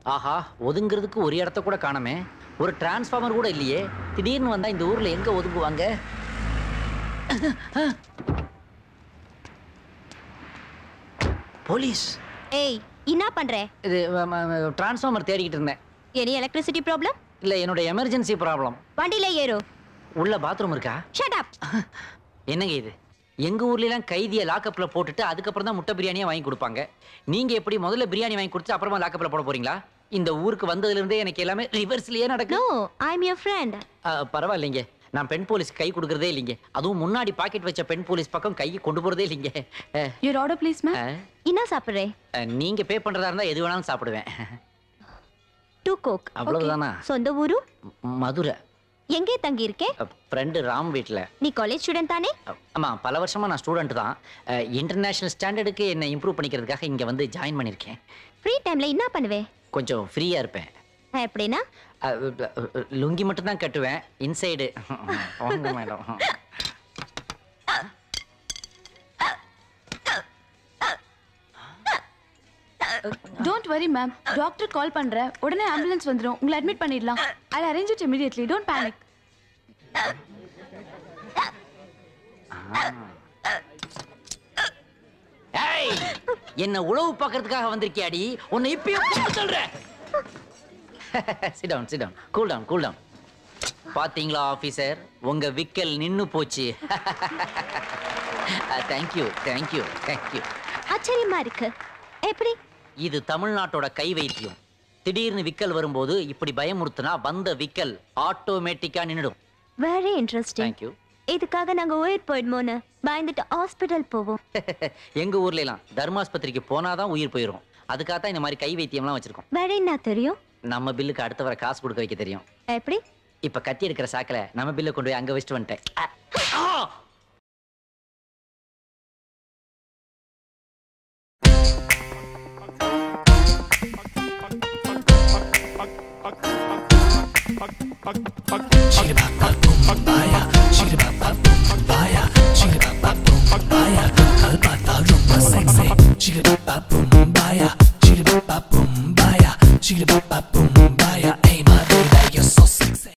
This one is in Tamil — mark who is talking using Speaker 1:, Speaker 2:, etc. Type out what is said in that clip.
Speaker 1: ஆஹா ஒதுங்கிறதுக்கு ஒரு இடத்த கூட காணமே ஒரு டிரான்ஸ்ஃபார்மர் கூட இல்லையே திடீர்னு வந்தா இந்த ஊர்ல எங்க ஒதுங்குவாங்க போலீஸ்
Speaker 2: ஏய் என்ன பண்ற
Speaker 1: இது டிரான்ஸ்ஃபார்மர் தேடிக்கிட்டு இருந்தேன்
Speaker 2: எனி எலக்ட்ரிசிட்டி ப்ராப்ளம்
Speaker 1: இல்ல என்னோட எமர்ஜென்சி ப்ராப்ளம்
Speaker 2: வண்டியில ஏறு
Speaker 1: உள்ள பாத்ரூம் இருக்கா
Speaker 2: ஷட் அப்
Speaker 1: என்னங்க இது எங்க ஊர்ல கைதியை லாக்கப்ல போட்டுட்டு அதுக்கப்புறம் தான் முட்டை பிரியாணியே வாங்கி கொடுப்பாங்க நீங்க எப்படி முதல்ல பிரியாணி வாங்கி கொடுத்து அப்புறமா லாக்கப்ல போட போறீங்களா இந்த ஊருக்கு வந்ததுல இருந்தே எனக்கு எல்லாமே ரிவர்ஸ்லயே நடக்கும்
Speaker 2: no I am your friend
Speaker 1: பரவாயில்லைங்க நான் பெண் போலீஸ் கை கொடுக்கறதே இல்லைங்க அதுவும் முன்னாடி பாக்கெட் வச்ச பெண் போலீஸ் பக்கம் கை கொண்டு போறதே இல்லைங்க ah,
Speaker 3: your order please ma'am
Speaker 1: ah,
Speaker 2: என்ன சாப்பிடுறே
Speaker 1: அஹ், நீங்க பே பண்றதா இருந்தா எது வேணாலும் சாப்பிடுவேன்
Speaker 2: டூ கோக்
Speaker 1: அவ்வளவுதானா
Speaker 2: சொந்த ஊரு
Speaker 1: ம- மதுரை
Speaker 2: எங்கே தங்கி இருக்கே
Speaker 1: ஃப்ரெண்டு ராம் வீட்டில்
Speaker 2: நீ காலேஜ் ஸ்டூடெண்ட் தானே
Speaker 1: ஆமா பல வருஷமா நான் ஸ்டூடெண்ட் தான் இன்டர்நேஷனல் ஸ்டாண்டர்டுக்கு என்னை இம்ப்ரூவ் பண்ணிக்கிறதுக்காக இங்க வந்து ஜாயின் பண்ணியிருக்கேன்
Speaker 2: ஃப்ரீ டைம்ல என்ன பண்ணுவே
Speaker 1: கொஞ்சம் ஃப்ரீயா இருப்பேன்
Speaker 2: எப்படின்னா
Speaker 1: அஹ், அஹ், லுங்கி மட்டும் தான் கட்டுவேன் இன்சைடு வாங்க madam
Speaker 3: don't worry ma'am doctor call பண்றேன் உடனே ஆம்புலன்ஸ் வந்துரும் உங்களை அட்மிட் பண்ணிடலாம் I arrange it immediately don't panic
Speaker 1: ஏய் என்ன உழவு பார்க்கறதுக்காக வந்திருக்கியாடி உன்னை இப்பயும் கூப்பிட சொல்றேன் sit down sit down cool down cool down பாத்தீங்களா ஆபீசர் உங்க விக்கல் நின்னு போச்சு தேங்க்யூ தேங்க்யூ தேங்க்யூ
Speaker 2: ஆச்சரியமா இருக்கு எப்படி
Speaker 1: இது தமிழ்நாட்டோட கை வைத்தியம் திடீர்னு விக்கல் வரும்போது இப்படி பயமுறுத்துனா வந்த விக்கல் ஆட்டோமேட்டிக்கா நின்னுடும்
Speaker 2: வெரி இன்ட்ரெஸ்டிங்
Speaker 1: தேங்க்யூ
Speaker 2: இதுக்காக நாங்க உயிர் போயிடுமோன்னு பயந்துட்டு ஹாஸ்பிட்டல் போவோம்
Speaker 1: எங்க ஊர்ல எல்லாம் தர்மாஸ்பத்திரிக்கு போனாதான் உயிர் போயிரும் அதுக்காக தான் இந்த மாதிரி கை வைத்தியம்லாம் வச்சிருக்கோம்
Speaker 2: வேற என்ன தெரியும்
Speaker 1: நம்ம பில்லுக்கு அடுத்த வர காசு கொடுக்க வைக்க தெரியும்
Speaker 2: எப்படி
Speaker 1: இப்ப கத்தி எடுக்கிற சாக்கில நம்ம பில்ல கொண்டு போய் அங்க வச்சுட்டு வந்துட்டேன் அ, ஆ!
Speaker 4: Chicka